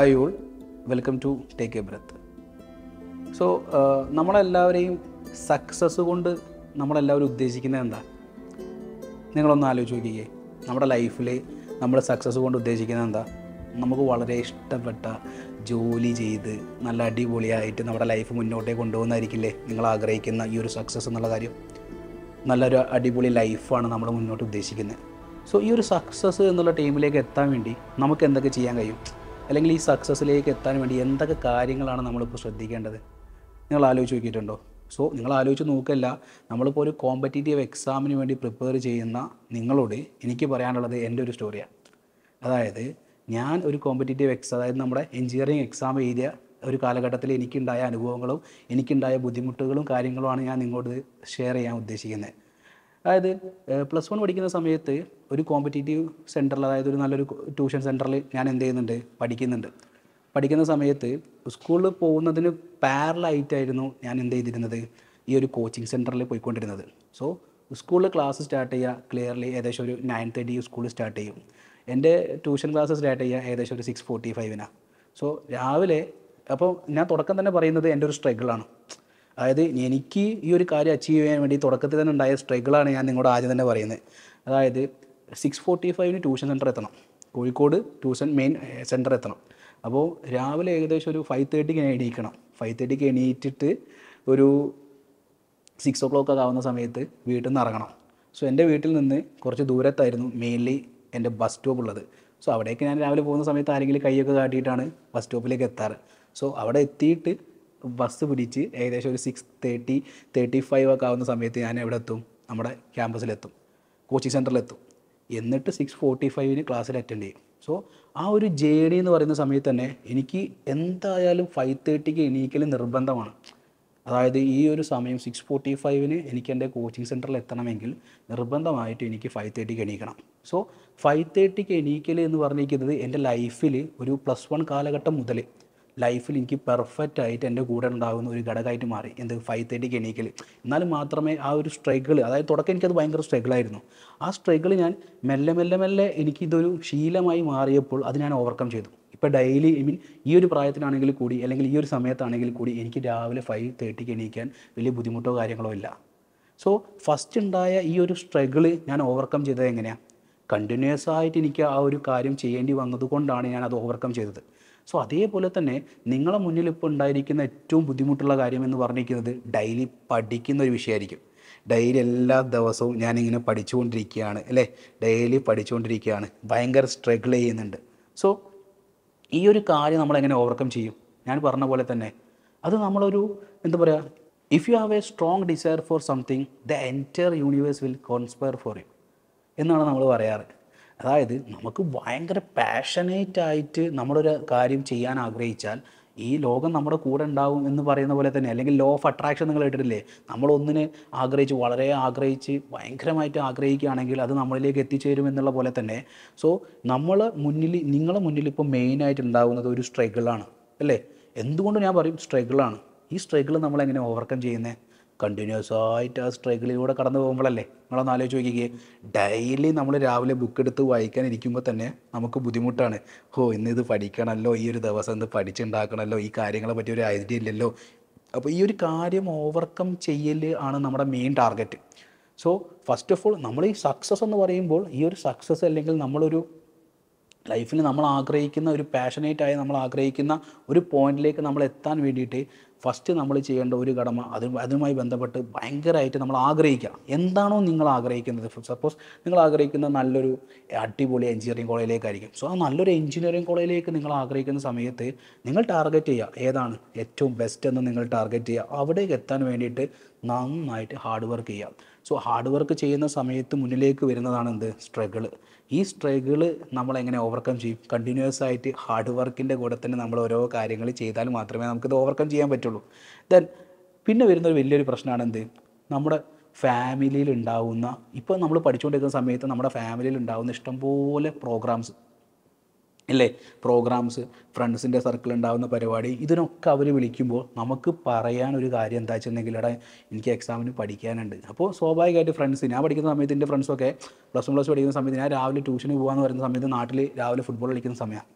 hi all welcome to take a breath so നമ്മളെല്ലാവരെയും success കൊണ്ട് നമ്മളെല്ലാവരും ഉദ്ദേശിക്കുന്നത് എന്താ നിങ്ങളൊന്ന് ആലോചിച്ച് നോക്കിക്കേ നമ്മുടെ ലൈഫിൽ നമ്മൾ സക്സസ് കൊണ്ട് ഉദ്ദേശിക്കുന്നത് എന്താ നമുക്ക് വളരെ ഇഷ്ടപ്പെട്ട ജോലി ചെയ്ത് നല്ല അടിപൊളിയായിട്ട് നമ്മുടെ ലൈഫ് മുന്നോട്ടേ കൊണ്ടുപോകുന്നതായിരിക്കില്ലേ നിങ്ങൾ ആഗ്രഹിക്കുന്ന ഈ ഒരു സക്സസ് എന്നുള്ള കാര്യം നല്ലൊരു അടിപൊളി ലൈഫാണ് നമ്മൾ മുന്നോട്ട് ഉദ്ദേശിക്കുന്നത് സോ ഈ ഒരു സക്സസ് എന്നുള്ള ടീമിലേക്ക് എത്താൻ വേണ്ടി നമുക്ക് എന്തൊക്കെ ചെയ്യാൻ കഴിയും അല്ലെങ്കിൽ ഈ സക്സസ്സിലേക്ക് എത്താൻ വേണ്ടി എന്തൊക്കെ കാര്യങ്ങളാണ് നമ്മളിപ്പോൾ ശ്രദ്ധിക്കേണ്ടത് നിങ്ങൾ ആലോചിച്ച് നോക്കിയിട്ടുണ്ടോ സോ നിങ്ങൾ ആലോചിച്ച് നോക്കല്ല നമ്മളിപ്പോൾ ഒരു കോമ്പറ്റേറ്റീവ് എക്സാമിന് വേണ്ടി പ്രിപ്പയർ ചെയ്യുന്ന നിങ്ങളോട് എനിക്ക് പറയാനുള്ളത് എൻ്റെ ഒരു സ്റ്റോറിയാണ് അതായത് ഞാൻ ഒരു കോമ്പറ്റേറ്റീവ് എക്സാം അതായത് നമ്മുടെ എഞ്ചിനീയറിംഗ് എക്സാം എഴുതിയ ഒരു കാലഘട്ടത്തിൽ എനിക്കുണ്ടായ അനുഭവങ്ങളും എനിക്കുണ്ടായ ബുദ്ധിമുട്ടുകളും കാര്യങ്ങളുമാണ് ഞാൻ നിങ്ങളോട് ഷെയർ ചെയ്യാൻ ഉദ്ദേശിക്കുന്നത് അതായത് പ്ലസ് വൺ പഠിക്കുന്ന സമയത്ത് ഒരു കോമ്പറ്റേറ്റീവ് സെൻറ്ററിൽ അതായത് ഒരു നല്ലൊരു ട്യൂഷൻ സെൻറ്ററിൽ ഞാൻ എന്ത് ചെയ്യുന്നുണ്ട് പഠിക്കുന്നുണ്ട് പഠിക്കുന്ന സമയത്ത് സ്കൂളിൽ പോകുന്നതിന് പാരലായിട്ടായിരുന്നു ഞാൻ എന്ത് ചെയ്തിരുന്നത് ഈ ഒരു കോച്ചിങ് സെൻറ്ററിൽ പോയിക്കൊണ്ടിരുന്നത് സോ സ്കൂളിൽ ക്ലാസ് സ്റ്റാർട്ട് ചെയ്യുക ക്ലിയർലി ഏകദേശം ഒരു നയൻ തേർട്ടി സ്കൂൾ സ്റ്റാർട്ട് ചെയ്യും എൻ്റെ ട്യൂഷൻ ക്ലാസ് സ്റ്റാർട്ട് ചെയ്യുക ഏകദേശം ഒരു സിക്സ് ഫോർട്ടി ഫൈവിനാണ് സോ രാവിലെ അപ്പോൾ ഞാൻ തുടക്കം തന്നെ പറയുന്നത് എൻ്റെ ഒരു സ്ട്രഗിളാണ് അതായത് എനിക്ക് ഈ ഒരു കാര്യം അച്ചീവ് ചെയ്യാൻ വേണ്ടി തുടക്കത്തിൽ തന്നെ ഉണ്ടായ സ്ട്രഗിളാണ് ഞാൻ നിങ്ങളോട് ആദ്യം തന്നെ പറയുന്നത് അതായത് സിക്സ് ഫോർട്ടി ഫൈവിന് ട്യൂഷൻ സെൻറ്റർ എത്തണം കോഴിക്കോട് ട്യൂഷൻ മെയിൻ സെൻറ്റർ എത്തണം അപ്പോൾ രാവിലെ ഏകദേശം ഒരു ഫൈവ് തേർട്ടിക്ക് എണീക്കണം ഫൈവ് തേർട്ടിക്ക് എണീറ്റിട്ട് ഒരു സിക്സ് ഓ ക്ലോക്ക് ഒക്കെ ആവുന്ന സമയത്ത് വീട്ടിൽ നിന്ന് ഇറങ്ങണം സോ എൻ്റെ വീട്ടിൽ നിന്ന് കുറച്ച് ദൂരത്തായിരുന്നു മെയിൻലി എൻ്റെ ബസ് സ്റ്റോപ്പ് ഉള്ളത് സോ അവിടേക്ക് ഞാൻ രാവിലെ പോകുന്ന സമയത്ത് ആരെങ്കിലും കൈയൊക്കെ കാട്ടിയിട്ടാണ് ബസ് സ്റ്റോപ്പിലേക്ക് എത്താറ് സോ അവിടെ എത്തിയിട്ട് ബസ് പിടിച്ച് ഏകദേശം ഒരു സിക്സ് തേർട്ടി തേർട്ടി ഫൈവ് ഒക്കെ ആവുന്ന സമയത്ത് ഞാൻ എവിടെ എത്തും നമ്മുടെ ക്യാമ്പസിലെത്തും കോച്ചിങ് സെൻറ്ററിലെത്തും എന്നിട്ട് സിക്സ് ഫോർട്ടി ഫൈവിന് ക്ലാസ്സിൽ അറ്റൻഡ് ചെയ്യും സോ ആ ഒരു ജേണി എന്ന് പറയുന്ന സമയത്ത് തന്നെ എനിക്ക് എന്തായാലും ഫൈവ് തേർട്ടിക്ക് എണീക്കൽ നിർബന്ധമാണ് അതായത് ഈ ഒരു സമയം സിക്സ് ഫോർട്ടി ഫൈവിന് എനിക്ക് എൻ്റെ കോച്ചിങ് സെൻറ്ററിൽ എത്തണമെങ്കിൽ നിർബന്ധമായിട്ട് എനിക്ക് ഫൈവ് തേർട്ടിക്ക് എണീക്കണം സോ ഫൈവ് തേർട്ടിക്ക് എണീക്കൽ എന്ന് പറഞ്ഞിരിക്കുന്നത് എൻ്റെ ലൈഫിൽ ഒരു പ്ലസ് വൺ കാലഘട്ടം മുതൽ ലൈഫിൽ എനിക്ക് പെർഫെക്റ്റ് ആയിട്ട് എൻ്റെ കൂടെ ഉണ്ടാകുന്ന ഒരു ഘടകമായിട്ട് മാറി എന്ത് ഫൈവ് തേർട്ടിക്ക് എണീക്കൽ എന്നാലും മാത്രമേ ആ ഒരു സ്ട്രഗിൾ അതായത് തുടക്കം എനിക്കത് ഭയങ്കര സ്ട്രഗിളായിരുന്നു ആ സ്ട്രഗിൾ ഞാൻ മെല്ലെ മെല്ലെ മെല്ലെ എനിക്കിതൊരു ശീലമായി മാറിയപ്പോൾ അത് ഞാൻ ഓവർകം ചെയ്തു ഇപ്പോൾ ഡെയിലി ഐ മീൻ ഈ ഒരു പ്രായത്തിലാണെങ്കിൽ കൂടി അല്ലെങ്കിൽ ഈ ഒരു സമയത്താണെങ്കിൽ കൂടി എനിക്ക് രാവിലെ ഫൈവ് തേർട്ടിക്ക് എണീക്കാൻ വലിയ ബുദ്ധിമുട്ടോ കാര്യങ്ങളോ ഇല്ല സോ ഫസ്റ്റ് ഉണ്ടായ ഈ ഒരു സ്ട്രഗിൾ ഞാൻ ഓവർകം ചെയ്തത് എങ്ങനെയാണ് കണ്ടിന്യൂസ് ആയിട്ട് എനിക്ക് ആ ഒരു കാര്യം ചെയ്യേണ്ടി വന്നതുകൊണ്ടാണ് ഞാൻ അത് ഓവർകം ചെയ്തത് സോ അതേപോലെ തന്നെ നിങ്ങളെ മുന്നിൽ ഇപ്പോൾ ഉണ്ടായിരിക്കുന്ന ഏറ്റവും ബുദ്ധിമുട്ടുള്ള കാര്യം എന്ന് പറഞ്ഞിരിക്കുന്നത് ഡെയിലി പഠിക്കുന്ന ഒരു വിഷയമായിരിക്കും ഡെയിലി എല്ലാ ദിവസവും ഞാനിങ്ങനെ പഠിച്ചുകൊണ്ടിരിക്കുകയാണ് അല്ലേ ഡെയിലി പഠിച്ചുകൊണ്ടിരിക്കുകയാണ് ഭയങ്കര സ്ട്രഗിൾ ചെയ്യുന്നുണ്ട് സോ ഈ ഒരു കാര്യം നമ്മൾ എങ്ങനെ ഓവർകം ചെയ്യും ഞാൻ പറഞ്ഞ പോലെ തന്നെ അത് നമ്മളൊരു എന്താ പറയുക if you have a strong desire for something the entire universe will conspire for you എന്നാണ് നമ്മൾ പറയാറ് അതായത് നമുക്ക് ഭയങ്കര പാഷനേറ്റ് ആയിട്ട് നമ്മളൊരു കാര്യം ചെയ്യാൻ ആഗ്രഹിച്ചാൽ ഈ ലോകം നമ്മുടെ കൂടെ ഉണ്ടാവും എന്ന് പറയുന്ന പോലെ തന്നെ അല്ലെങ്കിൽ ലോ ഓഫ് അട്രാക്ഷൻ നിങ്ങൾ കേട്ടിട്ടില്ലേ നമ്മളൊന്നിനെ ആഗ്രഹിച്ച് വളരെ ആഗ്രഹിച്ച് ഭയങ്കരമായിട്ട് ആഗ്രഹിക്കുകയാണെങ്കിൽ അത് നമ്മളിലേക്ക് എത്തിച്ചേരും എന്നുള്ള പോലെ തന്നെ സോ നമ്മൾ മുന്നിൽ നിങ്ങളെ മുന്നിൽ ഇപ്പോൾ മെയിനായിട്ട് ഉണ്ടാകുന്നത് ഒരു സ്ട്രഗിളാണ് അല്ലേ എന്തുകൊണ്ട് ഞാൻ പറയും സ്ട്രഗിളാണ് ഈ സ്ട്രഗിൾ നമ്മൾ എങ്ങനെ ഓവർകം ചെയ്യുന്നത് കണ്ടിന്യൂസ് ആയിട്ട് ആ സ്ട്രഗിളിലൂടെ കടന്നു പോകുമ്പോഴല്ലേ നിങ്ങളൊന്ന് ആലോചിച്ച് നോക്കിക്കേ ഡെയിലി നമ്മൾ രാവിലെ ബുക്ക് എടുത്ത് വായിക്കാൻ ഇരിക്കുമ്പോൾ തന്നെ നമുക്ക് ബുദ്ധിമുട്ടാണ് ഓ ഇന്ന് ഇത് പഠിക്കണമല്ലോ ഈ ഒരു ദിവസം ഇത് പഠിച്ചുണ്ടാക്കണമല്ലോ ഈ കാര്യങ്ങളെ പറ്റി ഒരു ഐഡിയ ഇല്ലല്ലോ അപ്പോൾ ഈ ഒരു കാര്യം ഓവർകം ചെയ്യൽ ആണ് നമ്മുടെ main target so first of all നമ്മൾ ഈ സക്സസ് എന്ന് പറയുമ്പോൾ ഈ ഒരു സക്സസ് അല്ലെങ്കിൽ നമ്മളൊരു ലൈഫിൽ നമ്മൾ ആഗ്രഹിക്കുന്ന ഒരു പാഷനേറ്റ് ആയി നമ്മൾ ആഗ്രഹിക്കുന്ന ഒരു പോയിന്റിലേക്ക് നമ്മൾ എത്താൻ വേണ്ടിയിട്ട് ഫസ്റ്റ് നമ്മൾ ചെയ്യേണ്ട ഒരു കടമ അത് അതുമായി ബന്ധപ്പെട്ട് ഭയങ്കരമായിട്ട് നമ്മൾ ആഗ്രഹിക്കുക എന്താണോ നിങ്ങൾ ആഗ്രഹിക്കുന്നത് സപ്പോസ് നിങ്ങൾ ആഗ്രഹിക്കുന്ന നല്ലൊരു അടിപൊളി എഞ്ചിനീയറിംഗ് കോളേജിലേക്കായിരിക്കും സോ ആ നല്ലൊരു എഞ്ചിനീയറിംഗ് കോളേജിലേക്ക് നിങ്ങൾ ആഗ്രഹിക്കുന്ന സമയത്ത് നിങ്ങൾ ടാർഗറ്റ് ചെയ്യുക ഏതാണ് ഏറ്റവും ബെസ്റ്റ് എന്ന് നിങ്ങൾ ടാർഗറ്റ് ചെയ്യുക അവിടേക്ക് എത്താൻ വേണ്ടിയിട്ട് നന്നായിട്ട് ഹാർഡ് വർക്ക് ചെയ്യുക സോ ഹാർഡ് വർക്ക് ചെയ്യുന്ന സമയത്ത് മുന്നിലേക്ക് വരുന്നതാണ് എന്ത് സ്ട്രഗിൾ ഈ സ്ട്രഗിൾ നമ്മൾ എങ്ങനെ ഓവർകം ചെയ്യും കണ്ടിന്യൂസ് ആയിട്ട് ഹാർഡ് വർക്കിൻ്റെ കൂടെ തന്നെ നമ്മൾ ഓരോ കാര്യങ്ങൾ ചെയ്താൽ മാത്രമേ നമുക്കിത് ഓവർകം ചെയ്യാൻ പറ്റുള്ളൂ ദെൻ പിന്നെ വരുന്ന ഒരു വലിയൊരു പ്രശ്നമാണ് എന്ത് നമ്മുടെ ഫാമിലിയിൽ ഉണ്ടാവുന്ന ഇപ്പോൾ നമ്മൾ പഠിച്ചുകൊണ്ടിരിക്കുന്ന സമയത്ത് നമ്മുടെ ഫാമിലിയിൽ ഉണ്ടാവുന്ന ഇഷ്ടംപോലെ പ്രോഗ്രാംസ് ഇല്ലേ പ്രോഗ്രാംസ് ഫ്രണ്ട്സിൻ്റെ സർക്കിൾ ഉണ്ടാകുന്ന പരിപാടി ഇതിനൊക്കെ അവർ വിളിക്കുമ്പോൾ നമുക്ക് പറയാൻ ഒരു കാര്യം എന്താ വെച്ചിട്ടുണ്ടെങ്കിൽ എടാ എനിക്ക് എക്സാമിന് പഠിക്കാനുണ്ട് അപ്പോൾ സ്വാഭാവികമായിട്ട് ഫ്രണ്ട്സ് ഞാൻ പഠിക്കുന്ന സമയത്ത് എൻ്റെ ഫ്രണ്ട്സൊക്കെ പ്ലസ് വൺ പ്ലസ് പഠിക്കുന്ന സമയത്ത് ഞാൻ രാവിലെ ട്യൂഷന് പോകാമെന്ന് പറയുന്ന സമയത്ത് നാട്ടിൽ രാവിലെ ഫുട്ബോൾ കളിക്കുന്ന സമയമാണ്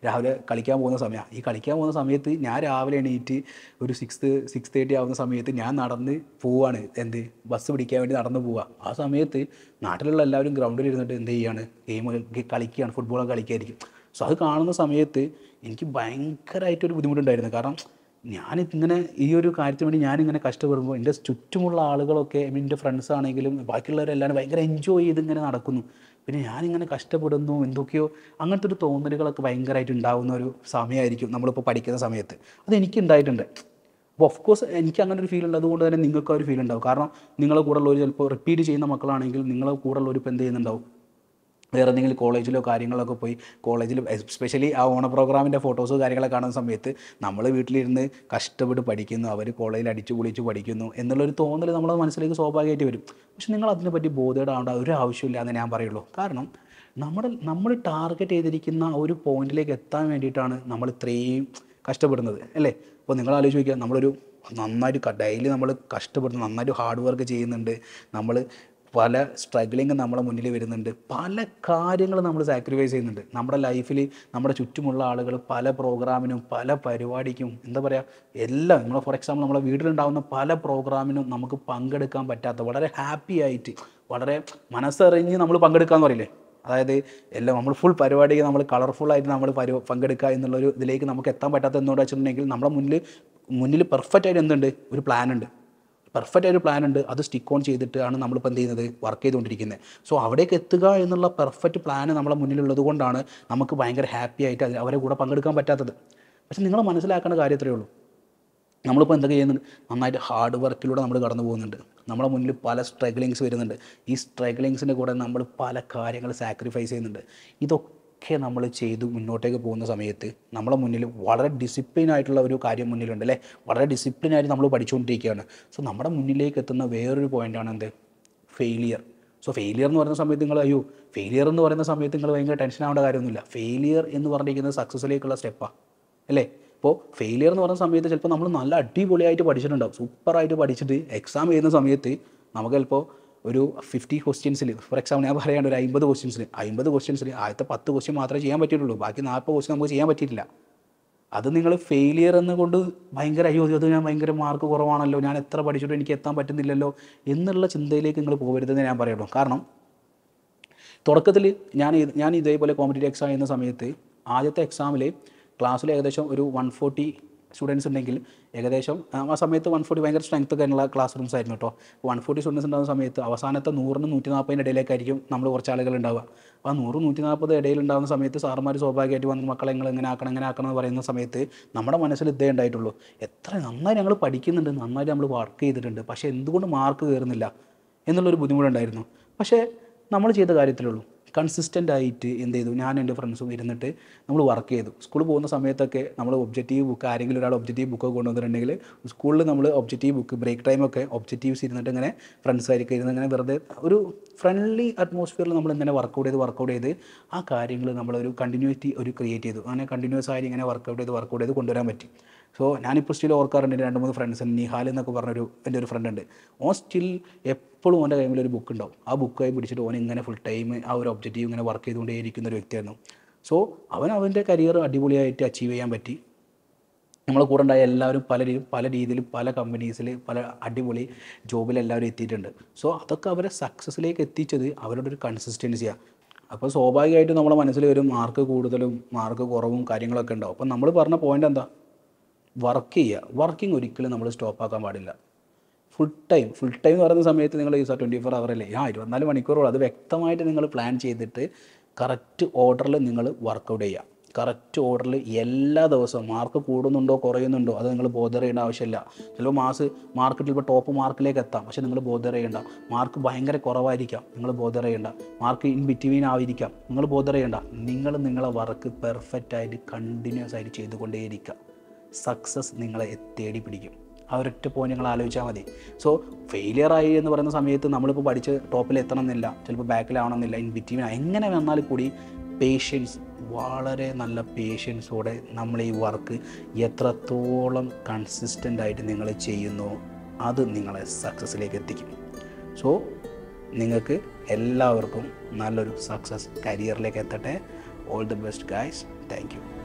രാവിലെ കളിക്കാൻ പോകുന്ന സമയമാണ് ഈ കളിക്കാൻ പോകുന്ന സമയത്ത് ഞാൻ രാവിലെ എണീറ്റ് ഒരു സിക്സ് സിക്സ് തേർട്ടി ആവുന്ന സമയത്ത് ഞാൻ നടന്ന് പോവാണ് എന്ത് ബസ് പിടിക്കാൻ വേണ്ടി നടന്ന് പോവുക ആ സമയത്ത് നാട്ടിലുള്ള എല്ലാവരും ഗ്രൗണ്ടിൽ ഇരുന്നിട്ട് എന്ത് ചെയ്യാണ് ഗെയിം കളിക്കുകയാണ് ഫുട്ബോളൊക്കെ കളിക്കായിരിക്കും സോ അത് കാണുന്ന സമയത്ത് എനിക്ക് ഭയങ്കരമായിട്ടൊരു ബുദ്ധിമുട്ടുണ്ടായിരുന്നു കാരണം ഞാൻ ഇങ്ങനെ ഈ ഒരു കാര്യത്തിന് വേണ്ടി ഞാനിങ്ങനെ കഷ്ടപ്പെടുമ്പോൾ എൻ്റെ ചുറ്റുമുള്ള ആളുകളൊക്കെ I mean, എൻ്റെ ഫ്രണ്ട്സ് ആണെങ്കിലും ബാക്കിയുള്ളവരെല്ലാവരും ഭയങ്കര എൻജോയ് ചെയ്ത് ഇങ്ങനെ നടക്കുന്നു പിന്നെ ഞാനിങ്ങനെ കഷ്ടപ്പെടുന്നു എന്തൊക്കെയോ അങ്ങനത്തെ ഒരു തോന്നലുകളൊക്കെ ഭയങ്കരമായിട്ട് ഉണ്ടാകുന്ന ഒരു സമയമായിരിക്കും നമ്മളിപ്പോൾ പഠിക്കുന്ന സമയത്ത് അത് എനിക്ക് ഉണ്ടായിട്ടുണ്ട് അപ്പോൾ ഓഫ് കോഴ്സ് എനിക്ക് അങ്ങനെ ഒരു ഫീൽ ഉണ്ട് അതുകൊണ്ട് തന്നെ നിങ്ങൾക്ക് ആ ഒരു ഫീൽ ഉണ്ടാവും കാരണം നിങ്ങളെ കൂടെ ഉള്ളവർ ചിലപ്പോൾ റിപ്പീറ്റ് ചെയ്യുന്ന മക്കളാണെങ്കിൽ നിങ്ങളെ കൂടെ ഉള്ളവർ ഇപ്പോൾ എന്ത് ചെയ്യുന്നുണ്ടാവും വേറെ എന്തെങ്കിലും കോളേജിലോ കാര്യങ്ങളൊക്കെ പോയി കോളേജിൽ എസ്പെഷ്യലി ആ ഓണ പ്രോഗ്രാമിൻ്റെ ഫോട്ടോസോ കാര്യങ്ങളൊക്കെ കാണുന്ന സമയത്ത് നമ്മൾ വീട്ടിലിരുന്ന് കഷ്ടപ്പെട്ട് പഠിക്കുന്നു അവർ കോളേജിൽ അടിച്ചു പൊളിച്ച് പഠിക്കുന്നു എന്നുള്ളൊരു തോന്നൽ നമ്മളെ മനസ്സിലേക്ക് സ്വാഭാവികമായിട്ട് വരും പക്ഷെ നിങ്ങൾ അതിനെപ്പറ്റി ബോധേടാവേണ്ട ഒരു ആവശ്യമില്ല എന്ന് ഞാൻ പറയുള്ളൂ കാരണം നമ്മുടെ നമ്മൾ ടാർഗറ്റ് ചെയ്തിരിക്കുന്ന ആ ഒരു പോയിന്റിലേക്ക് എത്താൻ വേണ്ടിയിട്ടാണ് നമ്മൾ ഇത്രയും കഷ്ടപ്പെടുന്നത് അല്ലേ അപ്പോൾ നിങ്ങൾ ആലോചിച്ച് നോക്കിയാൽ നമ്മളൊരു നന്നായിട്ട് ഡെയിലി നമ്മൾ കഷ്ടപ്പെടുന്നു നന്നായിട്ട് ഹാർഡ് വർക്ക് ചെയ്യുന്നുണ്ട് നമ്മൾ പല സ്ട്രഗ്ലിങ് നമ്മളെ മുന്നിൽ വരുന്നുണ്ട് പല കാര്യങ്ങൾ നമ്മൾ സാക്രിഫൈസ് ചെയ്യുന്നുണ്ട് നമ്മുടെ ലൈഫിൽ നമ്മുടെ ചുറ്റുമുള്ള ആളുകൾ പല പ്രോഗ്രാമിനും പല പരിപാടിക്കും എന്താ പറയുക എല്ലാം നമ്മൾ ഫോർ എക്സാമ്പിൾ നമ്മുടെ വീട്ടിലുണ്ടാകുന്ന പല പ്രോഗ്രാമിനും നമുക്ക് പങ്കെടുക്കാൻ പറ്റാത്ത വളരെ ഹാപ്പി ആയിട്ട് വളരെ മനസ്സറിഞ്ഞ് നമ്മൾ പങ്കെടുക്കാന്ന് പറയില്ലേ അതായത് എല്ലാം നമ്മൾ ഫുൾ പരിപാടിക്ക് നമ്മൾ കളർഫുള്ളായിട്ട് നമ്മൾ പരി പങ്കെടുക്കുക എന്നുള്ളൊരു ഇതിലേക്ക് നമുക്ക് എത്താൻ പറ്റാത്ത എന്തുകൊണ്ട് വെച്ചിട്ടുണ്ടെങ്കിൽ നമ്മുടെ മുന്നിൽ മുന്നിൽ പെർഫെക്റ്റ് ആയിട്ട് എന്തുണ്ട് ഒരു പ്ലാൻ ഉണ്ട് പെർഫെക്റ്റ് ആയിട്ട് പ്ലാൻ ഉണ്ട് അത് സ്റ്റിക്ക് ഓൺ ചെയ്തിട്ടാണ് നമ്മളിപ്പോൾ എന്ത് ചെയ്യുന്നത് വർക്ക് ചെയ്തുകൊണ്ടിരിക്കുന്നത് സോ അവിടേക്ക് എത്തുക എന്നുള്ള പെർഫെക്റ്റ് പ്ലാൻ നമ്മളെ മുന്നിലുള്ളത് കൊണ്ടാണ് നമുക്ക് ഭയങ്കര ഹാപ്പി ആയിട്ട് അതിൽ അവരെ കൂടെ പങ്കെടുക്കാൻ പറ്റാത്തത് പക്ഷെ നിങ്ങൾ മനസ്സിലാക്കേണ്ട കാര്യം ഇത്രയേ ഉള്ളൂ നമ്മളിപ്പോൾ എന്തൊക്കെ ചെയ്യുന്നുണ്ട് നന്നായിട്ട് ഹാർഡ് വർക്കിലൂടെ നമ്മൾ കടന്നു പോകുന്നുണ്ട് നമ്മുടെ മുന്നിൽ പല സ്ട്രഗ്ലിങ്സ് വരുന്നുണ്ട് ഈ സ്ട്രഗ്ലിങ്സിൻ്റെ കൂടെ നമ്മൾ പല കാര്യങ്ങൾ സാക്രിഫൈസ് ചെയ്യുന്നുണ്ട് ഇതൊക്കെ നമ്മൾ ചെയ്ത് മുന്നോട്ടേക്ക് പോകുന്ന സമയത്ത് നമ്മളെ മുന്നിൽ വളരെ ഡിസിപ്ലിൻ ആയിട്ടുള്ള ഒരു കാര്യം മുന്നിലുണ്ട് അല്ലേ വളരെ ഡിസിപ്ലിൻ ആയിട്ട് നമ്മൾ പഠിച്ചുകൊണ്ടിരിക്കുകയാണ് സോ നമ്മുടെ മുന്നിലേക്ക് എത്തുന്ന വേറൊരു പോയിൻ്റാണ് എന്ത് ഫെയിലിയർ സോ ഫെയിലിയർ എന്ന് പറയുന്ന സമയത്ത് നിങ്ങൾ അയ്യോ ഫെയിലിയർ എന്ന് പറയുന്ന സമയത്ത് നിങ്ങൾ ഭയങ്കര ടെൻഷൻ ആവേണ്ട കാര്യമൊന്നുമില്ല ഫെയിലിയർ എന്ന് പറഞ്ഞിരിക്കുന്നത് സക്സസ്സിലേക്കുള്ള സ്റ്റെപ്പാണ് അല്ലേ ഇപ്പോൾ ഫെയിലിയർ എന്ന് പറയുന്ന സമയത്ത് ചിലപ്പോൾ നമ്മൾ നല്ല അടിപൊളിയായിട്ട് പഠിച്ചിട്ടുണ്ടാവും സൂപ്പറായിട്ട് പഠിച്ചിട്ട് എക്സാം ചെയ്യുന്ന സമയത്ത് നമുക്ക് ചിലപ്പോൾ ഒരു ഫിഫ്റ്റി ക്വസ്റ്റ്യൻസിൽ ഫോർ എക്സാമ്പിൾ ഞാൻ പറയാണ്ട് ഒരു അമ്പത് ക്വസ്റ്റ്യൻസിൽ അമ്പത് ക്വസ്റ്റ്യൻസിൽ ആദ്യത്തെ പത്ത് ക്വസ്റ്റ്യൻ മാത്രമേ ചെയ്യാൻ പറ്റിയിട്ടുള്ളൂ ബാക്കി നാൽപ്പത് ക്വസ്റ്റ്യൻ നമുക്ക് ചെയ്യാൻ പറ്റിയിട്ടില്ല അത് നിങ്ങൾ ഫെയിലിയർ എന്നുകൊണ്ട് ഭയങ്കര അയ്യോ അത് ഞാൻ ഭയങ്കര മാർക്ക് കുറവാണല്ലോ ഞാൻ എത്ര പഠിച്ചിട്ടും എനിക്ക് എത്താൻ പറ്റുന്നില്ലല്ലോ എന്നുള്ള ചിന്തയിലേക്ക് നിങ്ങൾ പോകരുതെന്ന് ഞാൻ പറയുള്ളൂ കാരണം തുടക്കത്തിൽ ഞാൻ ഇത് ഞാൻ ഇതേപോലെ കോമ്പറ്റേറ്റീവ് എക്സാം ചെയ്യുന്ന സമയത്ത് ആദ്യത്തെ എക്സാമിൽ ക്ലാസ്സിൽ ഏകദേശം ഒരു വൺ ഫോർട്ടി സ്റ്റുഡൻസ് ഉണ്ടെങ്കിൽ ഏകദേശം ആ, ആ സമയത്ത് വൺ ഫോർട്ടി ഭയങ്കര സ്ട്രെങ്ത് ഒക്കെ ഉള്ള ക്ലാസ് റൂംസ് ആയിരുന്നു കേട്ടോ വൺ ഫോർട്ടി സ്റ്റുഡൻസ് ഉണ്ടാകുന്ന സമയത്ത് അവസാനത്തെ നൂറിന് നൂറ്റി നാൽപ്പതിൻ്റെ ഇടയിലേക്കായിരിക്കും നമ്മൾ കുറച്ച് ആളുകൾ ഉണ്ടാവുക അപ്പോൾ ആ നൂറ് നൂറ്റി നാൽപ്പത് ഇടയിൽ ഉണ്ടാകുന്ന സമയത്ത് സാറുമാർ സ്വാഭാവികമായിട്ട് വന്ന് മക്കളെ നിങ്ങൾ ഇങ്ങനെ ആക്കണം ഇങ്ങനെ ആക്കണം എന്ന് പറയുന്ന സമയത്ത് നമ്മുടെ മനസ്സിൽ ഇതേ ഉണ്ടായിട്ടുള്ളൂ എത്ര നന്നായി ഞങ്ങൾ പഠിക്കുന്നുണ്ട് നന്നായിട്ട് നമ്മൾ വർക്ക് ചെയ്തിട്ടുണ്ട് പക്ഷേ എന്തുകൊണ്ട് മാർക്ക് കയറുന്നില്ല എന്നുള്ളൊരു ബുദ്ധിമുട്ടുണ്ടായിരുന്നു പക്ഷേ നമ്മൾ ചെയ്ത കാര്യത്തിലുള്ളൂ കൺസിസ്റ്റൻ്റ് ആയിട്ട് എന്ത് ചെയ്തു ഞാൻ എൻ്റെ ഫ്രണ്ട്സും ഇരുന്നിട്ട് നമ്മൾ വർക്ക് ചെയ്തു സ്കൂളിൽ പോകുന്ന സമയത്തൊക്കെ നമ്മൾ ഒബ്ജക്റ്റീവ് ബുക്ക് ആരെങ്കിലും ഒരാൾ ഒബ്ജക്റ്റീവ് ബുക്ക് കൊണ്ടുവന്നിട്ടുണ്ടെങ്കിൽ സ്കൂളിൽ നമ്മൾ ഒബ്ജക്റ്റീവ് ബുക്ക് ബ്രേക്ക് ടൈമൊക്കെ ഒബ്ജക്റ്റീവ്സ് ഇരുന്നിട്ട് ഇങ്ങനെ ഫ്രണ്ട്സ് ആയിരിക്കും ഇരുന്ന് ഇങ്ങനെ വെറുതെ ഒരു ഫ്രണ്ട്ലി അറ്റ്മോസ്ഫിയറിൽ നമ്മൾ ഇങ്ങനെ വർക്കൗട്ട് ചെയ്ത് വർക്കൗട്ട് ചെയ്ത് ആ കാര്യങ്ങൾ നമ്മളൊരു കണ്ടിന്യൂറ്റി ഒരു ക്രിയേറ്റ് ചെയ്തു അങ്ങനെ കണ്ടിന്യൂസ് ആയിട്ട് ഇങ്ങനെ വർക്കൗട്ട് ചെയ്ത് വർക്കൗട്ട് ചെയ്ത് കൊണ്ടുവരാൻ പറ്റി സോ ഞാനിപ്പോൾ സ്റ്റിൽ ഓർക്കാറുണ്ട് എൻ്റെ രണ്ട് മൂന്ന് ഫ്രണ്ട്സ് നിഹാൽ എന്നൊക്കെ പറഞ്ഞൊരു എൻ്റെ ഒരു ഫ്രണ്ട് ഉണ്ട് ഓൻ സ്റ്റിൽ എപ്പോഴും ഓൻ്റെ കയ്യിൽ ഒരു ബുക്ക് ഉണ്ടാവും ആ ബുക്കായി പിടിച്ചിട്ട് ഓൻ ഇങ്ങനെ ഫുൾ ടൈം ആ ഒരു ഒബ്ജക്റ്റീവ് ഇങ്ങനെ വർക്ക് ചെയ്തുകൊണ്ടേയിരിക്കുന്ന ഒരു വ്യക്തിയായിരുന്നു സോ അവൻ അവൻ്റെ കരിയർ അടിപൊളിയായിട്ട് അച്ചീവ് ചെയ്യാൻ പറ്റി നമ്മളെ കൂടെ ഉണ്ടായ എല്ലാവരും പല രീ പല രീതിയിൽ പല കമ്പനീസിൽ പല അടിപൊളി ജോബിൽ എല്ലാവരും എത്തിയിട്ടുണ്ട് സോ അതൊക്കെ അവരെ സക്സസ്സിലേക്ക് എത്തിച്ചത് അവരുടെ ഒരു കൺസിസ്റ്റൻസിയാണ് അപ്പോൾ സ്വാഭാവികമായിട്ടും നമ്മുടെ മനസ്സിൽ വരും മാർക്ക് കൂടുതലും മാർക്ക് കുറവും കാര്യങ്ങളൊക്കെ ഉണ്ടാവും അപ്പോൾ നമ്മൾ പറഞ്ഞ പോയിന്റ് എന്താ വർക്ക് ചെയ്യുക വർക്കിംഗ് ഒരിക്കലും നമ്മൾ സ്റ്റോപ്പ് ആക്കാൻ പാടില്ല ഫുൾ ടൈം ഫുൾ ടൈം എന്ന് പറയുന്ന സമയത്ത് നിങ്ങൾ ഈ ട്വൻറ്റി ഫോർ അവർ അല്ലേ ആ ഇരുപത്തിനാല് മണിക്കൂറോളം അത് വ്യക്തമായിട്ട് നിങ്ങൾ പ്ലാൻ ചെയ്തിട്ട് കറക്റ്റ് ഓർഡറിൽ നിങ്ങൾ വർക്കൗട്ട് ചെയ്യുക കറക്റ്റ് ഓർഡറിൽ എല്ലാ ദിവസവും മാർക്ക് കൂടുന്നുണ്ടോ കുറയുന്നുണ്ടോ അത് നിങ്ങൾ ബോധർ ചെയ്യേണ്ട ആവശ്യമില്ല ചിലപ്പോൾ മാസ് മാർക്കറ്റിൽ ഇപ്പോൾ ടോപ്പ് മാർക്കിലേക്ക് എത്താം പക്ഷേ നിങ്ങൾ ബോധർ ചെയ്യേണ്ട മാർക്ക് ഭയങ്കര കുറവായിരിക്കാം നിങ്ങൾ ബോധർ ചെയ്യേണ്ട മാർക്ക് ഇൻ ബിറ്റ്വീൻ ആയിരിക്കാം നിങ്ങൾ ബോധർ ചെയ്യേണ്ട നിങ്ങൾ നിങ്ങളെ വർക്ക് പെർഫെക്റ്റ് ആയിട്ട് കണ്ടിന്യൂസ് ആയിട്ട് ചെയ്തുകൊണ്ടേയിരിക്കുക സക്സസ് നിങ്ങളെ തേടി പിടിക്കും ആ ഒരൊറ്റ പോയിന്റ് നിങ്ങൾ ആലോചിച്ചാൽ മതി സോ ഫെയിലിയർ ആയി എന്ന് പറയുന്ന സമയത്ത് നമ്മളിപ്പോൾ പഠിച്ച് ടോപ്പിൽ എത്തണം എന്നില്ല ചിലപ്പോൾ ബാക്കിലാവണമെന്നില്ല ഇൻ ബിറ്റ്വീൻ എങ്ങനെ വന്നാൽ കൂടി പേഷ്യൻസ് വളരെ നല്ല പേഷ്യൻസോടെ നമ്മൾ ഈ വർക്ക് എത്രത്തോളം കൺസിസ്റ്റൻ്റ് ആയിട്ട് നിങ്ങൾ ചെയ്യുന്നു അത് നിങ്ങളെ സക്സസ്സിലേക്ക് എത്തിക്കും സോ നിങ്ങൾക്ക് എല്ലാവർക്കും നല്ലൊരു സക്സസ് കരിയറിലേക്ക് എത്തട്ടെ all the best guys thank U